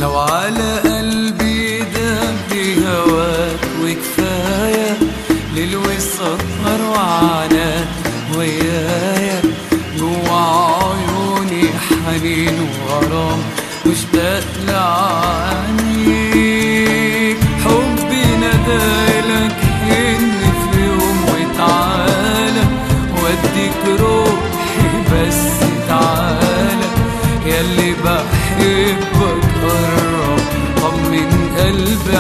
لو على قلبي دب هواك وكفاية ليل وسهر وعناك ويايا جوا عيوني حنين وغرام مشتاق لعينيك حبي ندالك حن في يوم وتعالى واديك روحي بس تعالى ياللي بحبك قرب طمن قلبي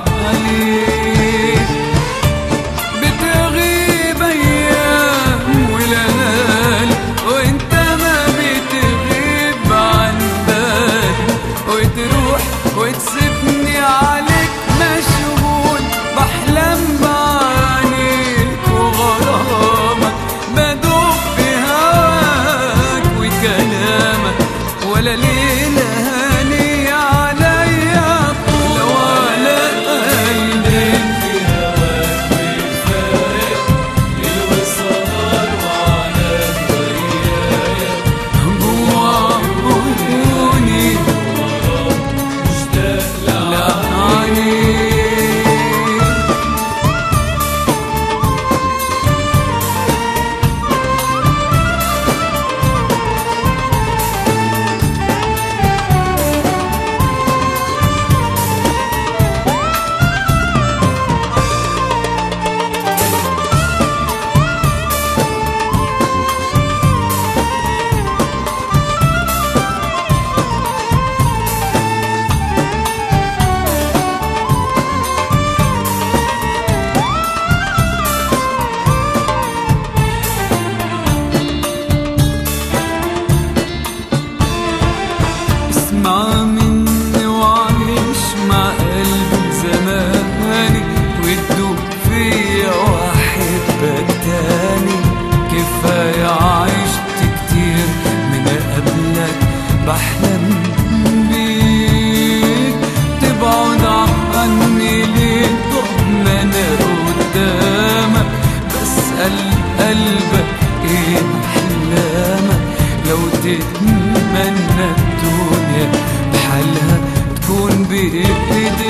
عليك بتغيب ايام وليالي وانت ما بتغيب عن بالي وتروح وتسيبني عليك مشغول بحلم بعينيك وغرامك بدوب في هواك وكلامك ولا ليلة هاني عليا طول ولا قلبي في هواك وكفاية الوصال وعناك ويايا جوا عيوني مشتاق لعينيك اسمع مني وعيش مع قلبي زماني وتدوب فيا واحبك تاني كفاية عشت كتير من قبلك بحلم بيك تبعد عني ليه طب ما انا قدامك بسأل قلبك ايه احلامك لو تتمنى الدنيا بحالها تكون بايديك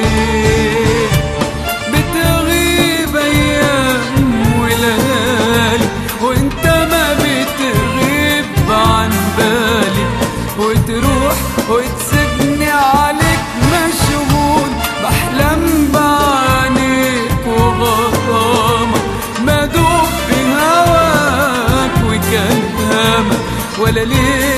بتغيب ايام وليالي وانت ما بتغيب عن بالي وتروح وتسيبني عليك مشغول بحلم بعينيك وغرامك مدوب في هواك وكلامك ولا ليه